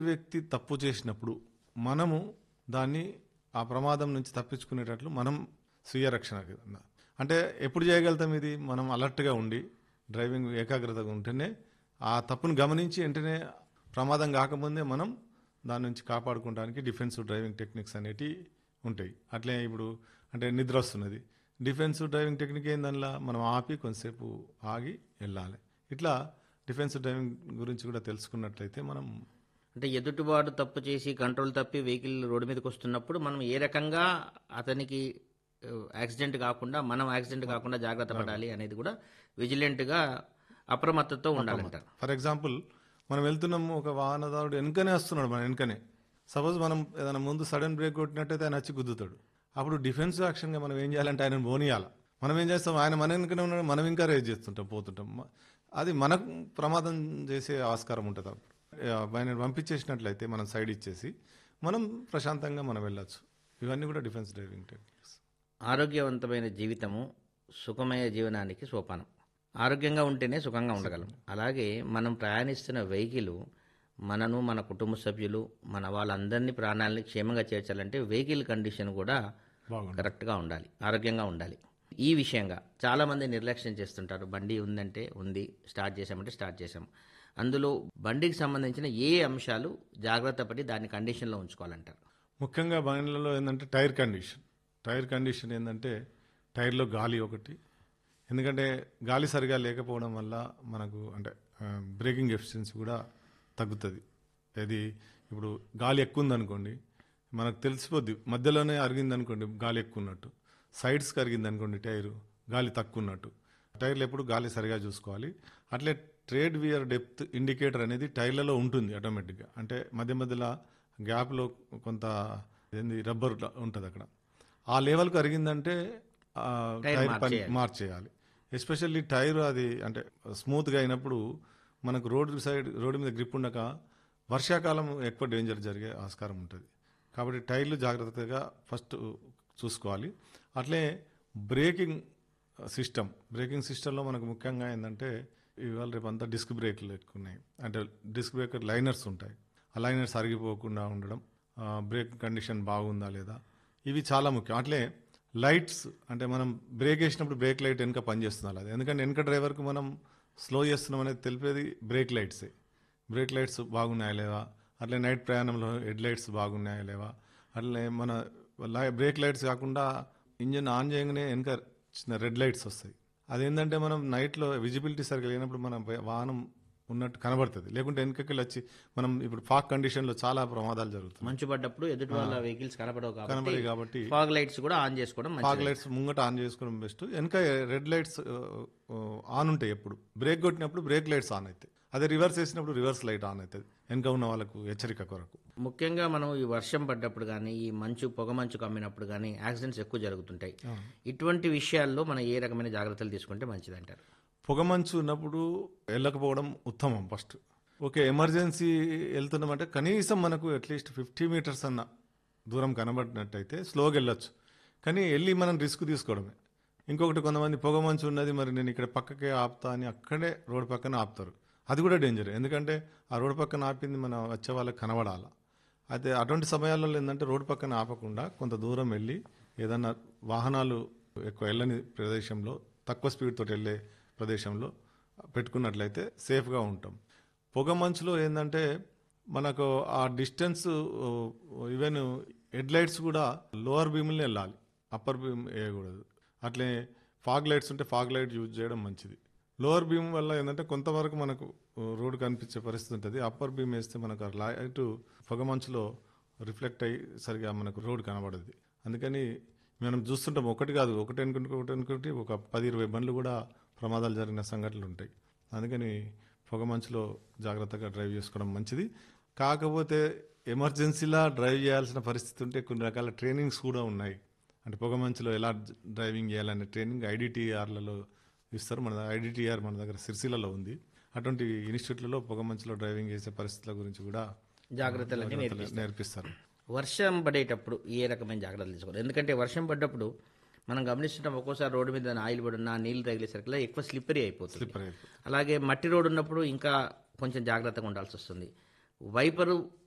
వ్యక్తి తప్పు చేసినప్పుడు మనము దాన్ని ఆ ప్రమాదం నుంచి తప్పించుకునేటట్లు మనం స్వీయ రక్షణ కింద. అంటే ఎప్పుడు చేయగలుగుతాం ఇది మనం అలర్ట్గా ఉండి డ్రైవింగ్ ఏకాగ్రతగా ఉంటేనే ఆ తప్పును గమనించి వెంటనే ప్రమాదం కాకముందే మనం దాని నుంచి కాపాడుకోవడానికి డిఫెన్సివ్ డ్రైవింగ్ టెక్నిక్స్ అనేటివి ఉంటాయి అట్లే ఇప్పుడు అంటే నిద్ర వస్తున్నది డిఫెన్సివ్ డ్రైవింగ్ టెక్నిక్ ఏందల్లా మనం ఆపి కొంతసేపు ఆగి వెళ్ళాలి ఇట్లా డిఫెన్సివ్ డ్రైవింగ్ గురించి కూడా తెలుసుకున్నట్లయితే మనం అంటే ఎదుటివాడు తప్పు చేసి కంట్రోల్ తప్పి వెహికల్ రోడ్డు మీదకి వస్తున్నప్పుడు మనం ఏ రకంగా అతనికి ఆ, యాక్సిడెంట్ కాకుండా మనం యాక్సిడెంట్ కాకుండా జాగ్రత్త పడాలి అనేది కూడా విజిలెంట్గా అప్రమత్తతో ఉండాలంటారు ఫర్ ఎగ్జాంపుల్ మనం వెళ్తున్నాము ఒక వాహనదారుడు వెనకనే వస్తున్నాడు మన వెనకనే సపోజ్ మనం ఏదైనా ముందు సడన్ బ్రేక్ కొట్టినట్టయితే ఆయన వచ్చి గుద్దుతాడు అప్పుడు డిఫెన్సివ్ యాక్షన్గా మనం ఏం చేయాలంటే ఆయన పోనీయాలి మనం ఏం చేస్తాం ఆయన మన వెనకనే ఉన్నాడు మనం ఇంకా రేజ్ చేస్తుంటాం పోతుంటాం మ- అది మనకు ప్రమాదం చేసే ఆస్కారం ఉంటుంది అప్పుడు ఆ, ఆయన పంపించేసినట్లయితే మనం సైడ్ ఇచ్చేసి మనం ప్రశాంతంగా మనం వెళ్ళొచ్చు ఇవన్నీ కూడా డిఫెన్స్ డ్రైవింగ్ టెక్నిక్స్ ఆరోగ్యవంతమైన జీవితము సుఖమయ జీవనానికి సోపానం ఆరోగ్యంగా ఉంటేనే సుఖంగా ఉండగలం అలాగే మనం ప్రయాణిస్తున్న వెహికల్ మనను మన కుటుంబ సభ్యులు మన వాళ్ళందరినీ ప్రాణాలని క్షేమంగా చేర్చాలంటే వెహికల్ కండిషన్ కూడా బాగుంది కరెక్ట్గా ఉండాలి ఆరోగ్యంగా ఉండాలి ఈ విషయంగా చాలామంది నిర్లక్ష్యం చేస్తుంటారు బండి ఉందంటే ఉంది స్టార్ట్ చేసామంటే స్టార్ట్ చేసాం అందులో బండికి సంబంధించిన ఏ అంశాలు జాగ్రత్త పడి దాన్ని కండిషన్లో ఉంచుకోవాలంటారు ముఖ్యంగా బండ్లలో ఏంటంటే టైర్ కండిషన్ టైర్ కండిషన్ ఏంటంటే టైర్లో గాలి ఒకటి ఎందుకంటే గాలి సరిగా లేకపోవడం వల్ల మనకు అంటే బ్రేకింగ్ ఎఫిషియన్సీ కూడా తగ్గుతుంది ఇది ఇప్పుడు గాలి ఎక్కువ ఉందనుకోండి మనకు తెలిసిపోద్ది మధ్యలోనే అరిగింది అనుకోండి గాలి ఎక్కువ ఉన్నట్టు సైడ్స్కి అరిగింది అనుకోండి టైరు గాలి తక్కువ ఉన్నట్టు టైర్లు ఎప్పుడు గాలి సరిగా చూసుకోవాలి అట్లే ట్రేడ్ వియర్ డెప్త్ ఇండికేటర్ అనేది టైర్లలో ఉంటుంది ఆటోమేటిక్గా అంటే మధ్య మధ్యలో గ్యాప్లో కొంత ఏంది రబ్బర్ ఉంటుంది అక్కడ ఆ లెవెల్కి అరిగిందంటే ఆ, టైర్ టైర్ పని మార్చేయాలి. మార్చేయాలి ఎస్పెషల్లీ టైర్ అది అంటే స్మూత్గా అయినప్పుడు మనకు రోడ్డు సైడ్ రోడ్డు మీద గ్రిప్ ఉండక వర్షాకాలం ఎక్కువ డేంజర్ జరిగే ఆస్కారం ఉంటుంది కాబట్టి టైర్లు జాగ్రత్తగా ఫస్ట్ చూసుకోవాలి అట్లే బ్రేకింగ్ సిస్టమ్ బ్రేకింగ్ సిస్టంలో మనకు ముఖ్యంగా ఏంటంటే ఇవాళ రేపు అంతా డిస్క్ బ్రేక్లు ఎక్కువ ఉన్నాయి అంటే డిస్క్ బ్రేకర్ లైనర్స్ ఉంటాయి ఆ లైనర్స్ అరిగిపోకుండా ఉండడం ఆ, బ్రేక్ కండిషన్ బాగుందా లేదా ఇవి చాలా ముఖ్యం అట్లే లైట్స్ అంటే మనం బ్రేక్ వేసినప్పుడు బ్రేక్ లైట్ వెనక పనిచేస్తుంది అది ఎందుకంటే వెనక డ్రైవర్కి మనం స్లో చేస్తున్నాం అనేది తెలిపేది బ్రేక్ లైట్సే బ్రేక్ లైట్స్ బాగున్నాయా లేవా అట్లే నైట్ ప్రయాణంలో హెడ్ లైట్స్ బాగున్నాయా లేవా అట్లే మన లై- బ్రేక్ లైట్స్ కాకుండా ఇంజిన్ ఆన్ చేయగానే వెనక చిన్న రెడ్ లైట్స్ వస్తాయి అదేంటంటే మనం నైట్లో విజిబిలిటీ సరిగ్గా లేనప్పుడు మన వాహనం ఉన్నట్టు కనబడుతుంది లేకుంటే వెనకకి వచ్చి మనం ఇప్పుడు ఫాక్ కండిషన్లో చాలా ప్రమాదాలు జరుగుతాయి మంచు పడ్డప్పుడు ఎదుటి వాళ్ళ వెహికల్స్ కనపడవు కాబట్టి కనబడి కాబట్టి ఫాగ్ లైట్స్ కూడా ఆన్ చేసుకోవడం మంచిది ఫాగ్ లైట్స్ ముంగట ఆన్ చేసుకోవడం బెస్ట్ వెనక రెడ్ లైట్స్ ఆన్ ఉంటాయి ఎప్పుడు బ్రేక్ కొట్టినప్పుడు బ్రేక్ లైట్స్ ఆన్ అవుతాయి అదే రివర్స్ వేసినప్పుడు రివర్స్ లైట్ ఆన్ అవుతుంది వెనక ఉన్న వాళ్ళకు హెచ్చరిక కొరకు ముఖ్యంగా మనం ఈ వర్షం పడ్డప్పుడు కానీ ఈ మంచు పొగ మంచు కమ్మినప్పుడు కానీ యాక్సిడెంట్స్ ఎక్కువ జరుగుతుంటాయి ఇటువంటి విషయాల్లో మనం ఏ రకమైన జాగ్రత్తలు తీసుకుంటే మంచిది అంటారు పొగమంచు ఉన్నప్పుడు వెళ్ళకపోవడం ఉత్తమం ఫస్ట్ ఓకే ఎమర్జెన్సీ వెళ్తున్నామంటే కనీసం మనకు అట్లీస్ట్ ఫిఫ్టీ మీటర్స్ అన్న దూరం కనబడినట్టయితే స్లోగా వెళ్ళొచ్చు కానీ వెళ్ళి మనం రిస్క్ తీసుకోవడమే ఇంకొకటి కొంతమంది పొగమంచు ఉన్నది మరి నేను ఇక్కడ పక్కకే ఆపుతా అని అక్కడే రోడ్ పక్కన ఆపుతారు అది కూడా డేంజర్ ఎందుకంటే ఆ రోడ్ పక్కన ఆపింది మన వచ్చే వాళ్ళకి కనబడాల అయితే అటువంటి సమయాల్లో ఏంటంటే రోడ్ పక్కన ఆపకుండా కొంత దూరం వెళ్ళి ఏదన్నా వాహనాలు ఎక్కువ వెళ్ళని ప్రదేశంలో తక్కువ స్పీడ్ తోటి వెళ్ళే ప్రదేశంలో పెట్టుకున్నట్లయితే సేఫ్గా ఉంటాం పొగ మంచులో ఏంటంటే మనకు ఆ డిస్టెన్స్ ఈవెన్ హెడ్ లైట్స్ కూడా లోవర్ బీమ్ని వెళ్ళాలి అప్పర్ బీమ్ వేయకూడదు అట్లే ఫాగ్ లైట్స్ ఉంటే ఫాగ్ లైట్ యూజ్ చేయడం మంచిది లోవర్ బీమ్ వల్ల ఏంటంటే కొంతవరకు మనకు రోడ్ కనిపించే పరిస్థితి ఉంటుంది అప్పర్ బీమ్ వేస్తే మనకు ఆ లైట్ పొగ మంచులో రిఫ్లెక్ట్ అయ్యి సరిగా మనకు రోడ్ కనబడదు అందుకని మనం చూస్తుంటాం ఒకటి కాదు ఒకటి అనుకుంటే ఒకటి అనుకుంటే ఒక పది ఇరవై బండ్లు కూడా ప్రమాదాలు జరిగిన సంఘటనలు ఉంటాయి అందుకని పొగ మంచులో జాగ్రత్తగా డ్రైవ్ చేసుకోవడం మంచిది కాకపోతే ఎమర్జెన్సీలా డ్రైవ్ చేయాల్సిన పరిస్థితి ఉంటే కొన్ని రకాల ట్రైనింగ్స్ కూడా ఉన్నాయి అంటే పొగ మంచులో ఎలా డ్రైవింగ్ చేయాలనే ట్రైనింగ్ ఐడిటిఆర్లలో ఇస్తారు మన ఐడిటిఆర్ మన దగ్గర సిరిసిల్లలో ఉంది అటువంటి ఇన్స్టిట్యూట్లలో పొగ మంచులో డ్రైవింగ్ చేసే పరిస్థితుల గురించి కూడా జాగ్రత్తలన్నీ జాగ్రత్తలు నేర్పిస్తారు వర్షం పడేటప్పుడు ఏ రకమైన జాగ్రత్తలు తీసుకోవాలి ఎందుకంటే వర్షం పడ్డప్పుడు మనం గమనిస్తుంటాం ఒక్కోసారి రోడ్డు మీద ఆయిల్ పడున్నా నీళ్లు తగిలేసరికి ఎక్కువ స్లిప్పరీ అయిపోతుంది స్లిప్పర్ అయిపోతుంది. అలాగే మట్టి రోడ్డు ఉన్నప్పుడు ఇంకా కొంచెం జాగ్రత్తగా ఉండాల్సి వస్తుంది వైపరు